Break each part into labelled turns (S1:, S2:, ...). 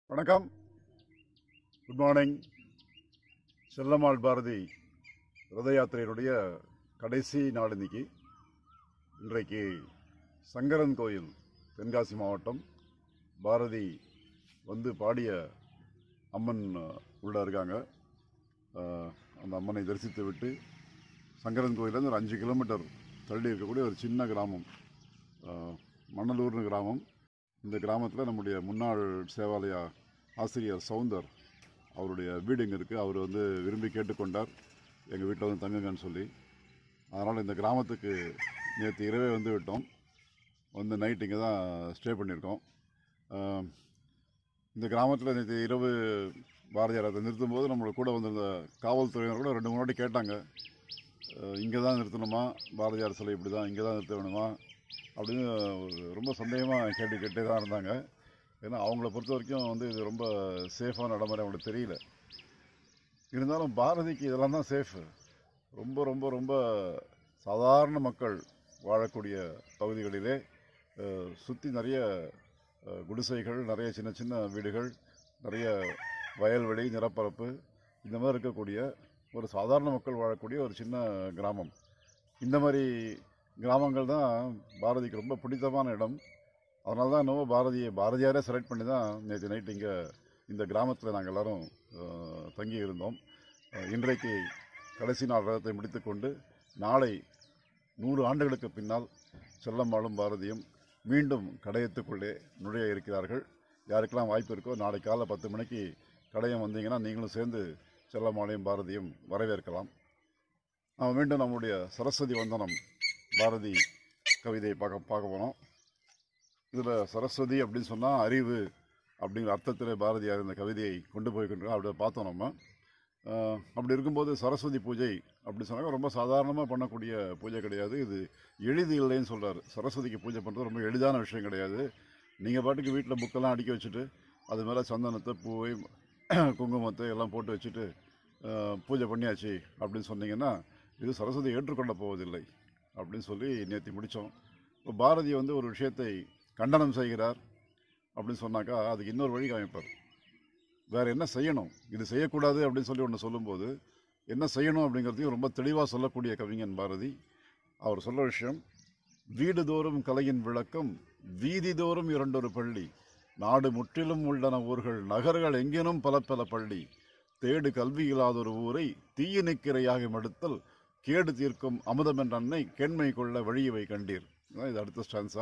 S1: வணக்கம் good morning Chellammal Bharathi ரத யாத்திரையினுடைய கடைசி நாள் இன்னைக்கு இன்றைக்கு சங்கரன் கோயில் தென்காசி மாவட்டம் பாரதி வந்து பாடிய அம்மன் அஹ், உள்ள இருக்காங்க அஹ், அந்த அம்மனை தரிசித்து விட்டு சங்கரன் கோயிலேருந்து ஒரு அஞ்சு கிலோமீட்டர் தள்ளி இருக்கக்கூடிய ஒரு சின்ன கிராமம் அஹ், மணலூர்னு கிராமம் இந்த கிராமத்தில் நம்முடைய முன்னாள் சேவாலய ஆசிரியர் சவுந்தர் அவருடைய வீடு இங்கே இருக்குது அவர் வந்து விரும்பி கேட்டுக்கொண்டார் எங்கள் வீட்டில் வந்து தங்குங்கன்னு சொல்லி அதனால் இந்த கிராமத்துக்கு நேற்று இரவே வந்து விட்டோம் வந்து நைட் இங்கே தான் ஸ்டே பண்ணியிருக்கோம் ஆம், இந்த கிராமத்தில் நேற்று இரவு பாரதியார் அதை நிறுத்தும்போது நம்மளோட கூட வந்திருந்த காவல்துறையினர் கூட ரெண்டு மூணு வாட்டி கேட்டாங்க இங்கே தான் நிறுத்தணுமா பாரதியார் சிலை இப்படி தான் இங்கே தான் நிறுத்த வேணுமா அப்படின்னு ஒரு ரொம்ப சந்தேகமாக கேட்டு கேட்டே தான் இருந்தாங்க ஏன்னா அவங்கள பொறுத்த வரைக்கும் வந்து இது ரொம்ப சேஃபான இடம் மாதிரி அவங்களுக்கு தெரியல இருந்தாலும் பாரதிக்கு இதெல்லாம் தான் சேஃபு ரொம்ப ரொம்ப ரொம்ப சாதாரண மக்கள் வாழக்கூடிய பகுதிகளிலே சுற்றி நிறைய அஹ், குடிசைகள் நிறைய சின்ன சின்ன வீடுகள் நிறைய வயல்வெளி நிலப்பரப்பு இந்த மாதிரி இருக்கக்கூடிய ஒரு சாதாரண மக்கள் வாழக்கூடிய ஒரு சின்ன கிராமம் இந்த மாதிரி கிராமங்கள் தான் பாரதிக்கு ரொம்ப பிடித்தமான இடம் அதனால தான் என்னவோ பாரதியை பாரதியாரே செலக்ட் பண்ணி தான் நேற்று நைட் இங்கே இந்த கிராமத்தில் நாங்கள் எல்லாரும் அஹ், தங்கி இருந்தோம் அஹ், இன்றைக்கு கடைசி நாள் ரதத்தை முடித்துக்கொண்டு நாளை நூறு ஆண்டுகளுக்கு பின்னால் செல்லம்மாளும் பாரதியும் மீண்டும் கடையத்துக்குள்ளே நுழைய இருக்கிறார்கள் யாருக்கெல்லாம் வாய்ப்பு இருக்கோ நாளை காலை பத்து மணிக்கு கடையம் வந்தீங்கன்னா நீங்களும் சேர்ந்து செல்லம்மாளையும் பாரதியும் வரவேற்கலாம் நாம் மீண்டும் நம்முடைய சரஸ்வதி வந்தனம் பாரதி கவிதையை பார்க்க பார்க்க போனோம் இதில் சரஸ்வதி அப்படின்னு சொன்னால் அறிவு அப்படிங்கிற அர்த்தத்தில் பாரதியார் இந்த கவிதையை கொண்டு போய்கின்றோம் அப்படி பார்த்தோம் நம்ம ஆஹ், அப்படி இருக்கும்போது சரஸ்வதி பூஜை அப்படி சொன்னாக்க ரொம்ப சாதாரணமாக பண்ணக்கூடிய பூஜை கிடையாது இது எளிது இல்லைன்னு சொல்கிறார் சரஸ்வதிக்கு பூஜை பண்ணுறது ரொம்ப எளிதான விஷயம் கிடையாது நீங்கள் பாட்டுக்கு வீட்டில் புக்கெல்லாம் அடுக்கி வச்சுட்டு அது மேலே சந்தனத்தை பூவை குங்குமத்தை எல்லாம் போட்டு வச்சுட்டு ஆஹ், பூஜை பண்ணியாச்சு அப்படின்னு சொன்னீங்கன்னா இது சரஸ்வதி ஏற்றுக்கொள்ள போவதில்லை அப்படின்னு சொல்லி நேற்று முடித்தோம் இப்போ பாரதி வந்து ஒரு விஷயத்தை கண்டனம் செய்கிறார் அப்படின்னு சொன்னாக்கா அதுக்கு இன்னொரு வழி காமிப்பார் வேறு என்ன செய்யணும் இது செய்யக்கூடாது அப்படின்னு சொல்லி ஒன்று சொல்லும்போது என்ன செய்யணும் அப்படிங்கிறதையும் ரொம்ப தெளிவாக சொல்லக்கூடிய கவிஞன் பாரதி அவர் சொல்ல விஷயம் வீடுதோறும் கலையின் விளக்கம் வீதிதோறும் இரண்டொரு பள்ளி நாடு முற்றிலும் உள்ளன ஊர்கள் நகர்கள் எங்கேனும் பல பல பள்ளி தேடு கல்வி இல்லாதொரு ஊரை தீய நிற்கிறையாக மடுத்தல் கேடு தீர்க்கும் அமுதம் என்ற அன்னை கேண்மை கொள்ள வழியவை கண்டீர் இதான் இது அடுத்த ஸ்டான்ஸா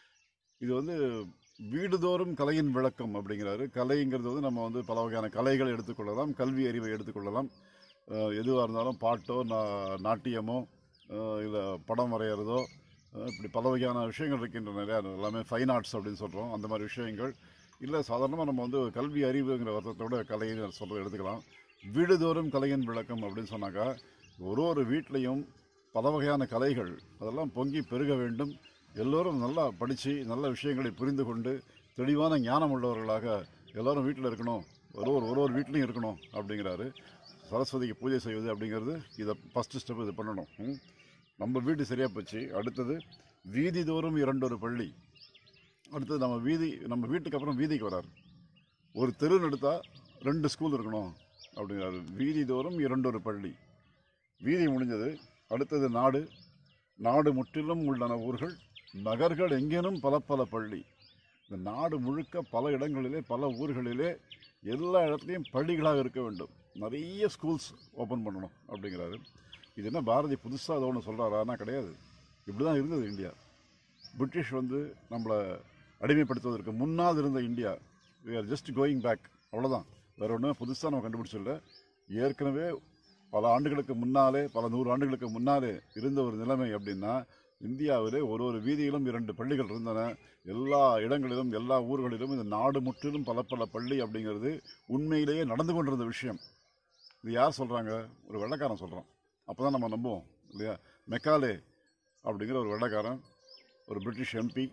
S1: இது வந்து வீடுதோறும் கலையின் விளக்கம் அப்படிங்கிறாரு கலைங்கிறது வந்து நம்ம வந்து பல வகையான கலைகளை எடுத்துக்கொள்ளலாம் கல்வி அறிவை எடுத்துக்கொள்ளலாம் அஹ் எதுவாக இருந்தாலும் பாட்டோ நா- நாட்டியமோ இல்லை படம் வரைகிறதோ அஹ் இப்படி பல வகையான விஷயங்கள் இருக்கின்றன நிறையா எல்லாமே ஃபைன் ஆர்ட்ஸ் அப்படின்னு சொல்கிறோம் அந்த மாதிரி விஷயங்கள் இல்லை சாதாரணமாக நம்ம வந்து கல்வி அறிவுங்கிற அர்த்தத்தோட கலைன்னு சொல்கிறத எடுத்துக்கலாம் வீடுதோறும் கலையின் விளக்கம் அப்படின்னு சொன்னாக்கா ஒரு ஒரு வீட்லேயும் பல வகையான கலைகள் அதெல்லாம் பொங்கி பெருக வேண்டும் எல்லோரும் நல்லா படித்து நல்ல விஷயங்களை புரிந்து கொண்டு தெளிவான ஞானம் உள்ளவர்களாக எல்லாரும் வீட்டில் இருக்கணும் ஒரு ஒரு ஒரு ஒரு வீட்லேயும் இருக்கணும் அப்படிங்கிறாரு சரஸ்வதிக்கு பூஜை செய்வது அப்படிங்கிறது இதை ஃபஸ்ட்டு ஸ்டெப் இது பண்ணணும் ம். நம்ம வீடு சரியாக போச்சு அடுத்தது வீதி தோறும் இரண்டொரு பள்ளி அடுத்தது நம்ம வீதி நம்ம வீட்டுக்கு அப்புறம் வீதிக்கு வராரு ஒரு தெருன்னு எடுத்தால் ரெண்டு ஸ்கூல் இருக்கணும் அப்படிங்கிறாரு வீதி தோறும் இரண்டொரு பள்ளி வீதி முடிஞ்சது அடுத்தது நாடு நாடு முற்றிலும் உள்ளன ஊர்கள் நகர்கள் எங்கேனும் பல பல பள்ளி இந்த நாடு முழுக்க பல இடங்களிலே பல ஊர்களிலே எல்லா இடத்துலையும் பள்ளிகளாக இருக்க வேண்டும் நிறைய ஸ்கூல்ஸ் ஓப்பன் பண்ணணும் அப்படிங்கிறாரு இது என்ன பாரதி புதுசாக ஏதோ ஒன்று சொல்கிறாரானா கிடையாது இப்படி தான் இருந்தது இந்தியா பிரிட்டிஷ் வந்து நம்மளை அடிமைப்படுத்துவதற்கு முன்னால் இருந்த India we are just going back அவ்வளோதான் வேற ஒன்றும் புதுசாக நம்ம கண்டுபிடிச்சிடல ஏற்கனவே பல ஆண்டுகளுக்கு முன்னாலே பல நூறு ஆண்டுகளுக்கு முன்னாலே இருந்த ஒரு நிலைமை அப்படின்னா இந்தியாவிலே ஒரு ஒரு வீதியிலும் இரண்டு பள்ளிகள் இருந்தன எல்லா இடங்களிலும் எல்லா ஊர்களிலும் இந்த நாடு முற்றிலும் பல பல பள்ளி அப்படிங்கிறது உண்மையிலேயே நடந்து கொண்டிருந்த விஷயம் இது யார் சொல்கிறாங்க ஒரு வெள்ளைக்காரன் சொல்கிறான் அப்போ தான் நம்ம நம்புவோம் இல்லையா மெக்காலே அப்படிங்கிற ஒரு வெள்ளைக்காரன் ஒரு பிரிட்டிஷ் எம்பி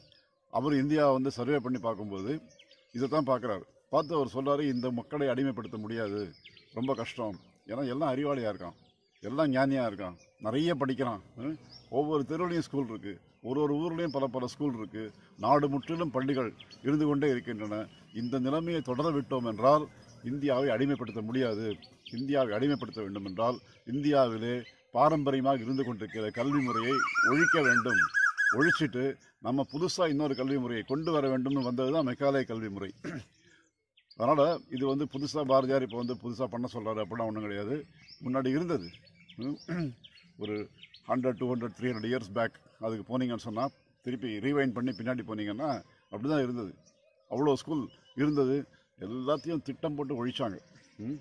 S1: அவர் இந்தியாவை வந்து சர்வே பண்ணி பார்க்கும்போது இதை தான் பார்க்குறாரு பார்த்து அவர் சொல்றாரு இந்த மக்களை அடிமைப்படுத்த முடியாது ரொம்ப கஷ்டம் ஏன்னா எல்லாம் அறிவாளியாக இருக்கான் எல்லாம் ஞானியாக இருக்கான் நிறைய படிக்கிறான் ம்? ஒவ்வொரு தெருவுலையும் ஸ்கூல் இருக்குது ஒரு ஒரு ஊர்லேயும் பல பல ஸ்கூல் இருக்குது நாடு முற்றிலும் பள்ளிகள் இருந்து கொண்டே இருக்கின்றன இந்த நிலைமையை தொடர விட்டோம் என்றால் இந்தியாவை அடிமைப்படுத்த முடியாது இந்தியாவை அடிமைப்படுத்த வேண்டும் என்றால் இந்தியாவிலே பாரம்பரியமாக இருந்து கொண்டிருக்கிற கல்வி முறையை ஒழிக்க வேண்டும் ஒழிச்சிட்டு நம்ம புதுசாக இன்னொரு கல்வி முறையை கொண்டு வர வேண்டும்னு வந்தது தான் மெக்காலே கல்வி முறை அதனால் இது வந்து புதுசாக பாரதியார் இப்போ வந்து புதுசாக பண்ண சொல்கிறாரு அப்படிலாம் ஒன்றும் கிடையாது முன்னாடி இருந்தது ம். ஒரு hundred two hundred three hundred years back அதுக்கு போனீங்கன்னு சொன்னால் திருப்பி ரீவைண்ட் பண்ணி பின்னாடி போனீங்கன்னா அப்படி தான் இருந்தது அவ்வளோ ஸ்கூல் இருந்தது எல்லாத்தையும் திட்டம் போட்டு ஒழிச்சாங்க ம்.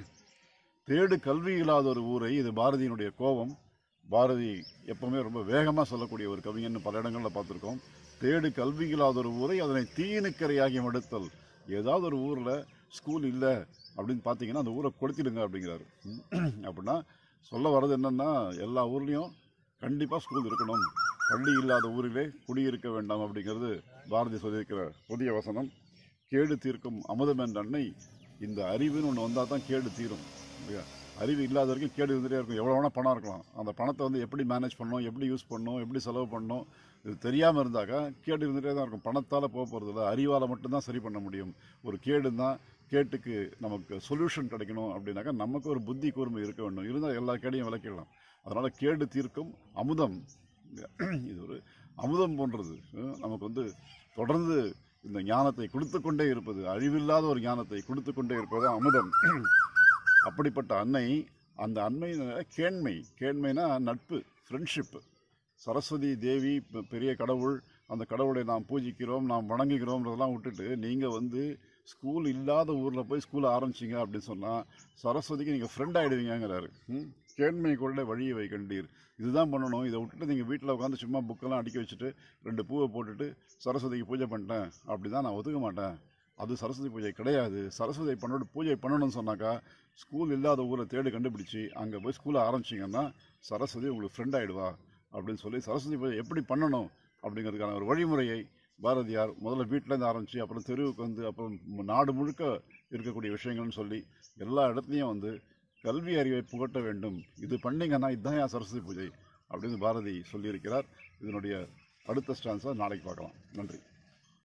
S1: தேடு கல்வி இல்லாத ஒரு ஊரை இது பாரதியினுடைய கோபம் பாரதி எப்பவுமே ரொம்ப வேகமாக சொல்லக்கூடிய ஒரு கவிஞன்னு பல இடங்களில் பார்த்துருக்கோம் தேடு கல்வி இல்லாத ஒரு ஊரை அதனை தீனுக்கரையாகி மடுத்தல் ஏதாவது ஒரு ஊரில் ஸ்கூல் இல்லை அப்படின்னு பார்த்தீங்கன்னா அந்த ஊரை கொளுத்திடுங்க அப்படிங்கிறாரு ம். அப்படின்னா சொல்ல வர்றது என்னன்னா எல்லா ஊர்லேயும் கண்டிப்பாக ஸ்கூல் இருக்கணும் பள்ளி இல்லாத ஊரிலே குடியிருக்க வேண்டாம் அப்படிங்கிறது பாரதி சொல்லியிருக்கிற புதிய வசனம் கேடு தீர்க்கும் அமுதம் என்ற அன்னை இந்த அறிவுன்னு ஒன்று வந்தால் தான் கேடு தீரும் இல்லையா அறிவு இல்லாத வரைக்கும் கேடு இருந்துகிட்டே இருக்கும் எவ்வளோ வேணால் பணம் இருக்கலாம் அந்த பணத்தை வந்து எப்படி மேனேஜ் பண்ணணும் எப்படி யூஸ் பண்ணணும் எப்படி செலவு பண்ணணும் இது தெரியாமல் இருந்தாக்கா கேடு இருந்துகிட்டே தான் இருக்கும் பணத்தால் போக போகிறதில்ல அறிவால் மட்டும்தான் சரி பண்ண முடியும் ஒரு கேடு தான் கேட்டுக்கு நமக்கு சொல்யூஷன் கிடைக்கணும் அப்படின்னாக்கா நமக்கு ஒரு புத்தி கூர்மை இருக்க வேண்டும் இருந்தால் எல்லா கேடையும் விளக்கிடலாம் அதனால் கேடு தீர்க்கும் அமுதம் இது ஒரு அமுதம் போன்றது அஹ் நமக்கு வந்து தொடர்ந்து இந்த ஞானத்தை கொடுத்து கொண்டே இருப்பது அழிவில்லாத ஒரு ஞானத்தை கொடுத்து கொண்டே இருப்பது அமுதம் அப்படிப்பட்ட அன்னை அந்த அன்னை கேண்மை கேண்மைனா நட்பு ஃப்ரெண்ட்ஷிப் சரஸ்வதி தேவி பெ- பெரிய கடவுள் அந்த கடவுளை நாம் பூஜிக்கிறோம் நாம் வணங்குகிறோம்ன்றதெல்லாம் விட்டுட்டு நீங்கள் வந்து ஸ்கூல் இல்லாத ஊரில் போய் ஸ்கூல் ஆரம்பிச்சிங்க அப்படின்னு சொன்னால் சரஸ்வதிக்கு நீங்கள் ஃப்ரெண்ட் ஆகிடுவீங்கிறாரு ம்? கேண்மை கொள்ள வழியை வைக்கண்டீர் இதுதான் பண்ணணும் இதை விட்டுட்டு நீங்கள் வீட்டில் உட்காந்து சும்மா புக்கெல்லாம் அடுக்கி வச்சுட்டு ரெண்டு பூவை போட்டுட்டு சரஸ்வதிக்கு பூஜை பண்ணிட்டேன் அப்படி தான் நான் ஒத்துக்க மாட்டேன் அது சரஸ்வதி பூஜை கிடையாது சரஸ்வதி பண்ணோட பூஜை பண்ணணும்னு சொன்னாக்கா ஸ்கூல் இல்லாத ஊரை தேடி கண்டுபிடிச்சி அங்கே போய் ஸ்கூலை ஆரம்பிச்சிங்கன்னா சரஸ்வதி உங்களுக்கு ஃப்ரெண்ட் ஆகிடுவா அப்படின்னு சொல்லி சரஸ்வதி பூஜை எப்படி பண்ணணும் அப்படிங்கிறதுக்கான ஒரு வழிமுறையை பாரதியார் முதல்ல வீட்டிலேருந்து ஆரம்பித்து அப்புறம் தெருவுக்கு வந்து அப்புறம் ம- நாடு முழுக்க இருக்கக்கூடிய விஷயங்கள்னு சொல்லி எல்லா இடத்துலையும் வந்து கல்வி அறிவை புகட்ட வேண்டும் இது பண்ணீங்கன்னா இதுதான் என் சரஸ்வதி பூஜை அப்படின்னு பாரதி சொல்லியிருக்கிறார் இதனுடைய அடுத்த ஸ்டான்ஸை நாளைக்கு பார்க்கலாம் நன்றி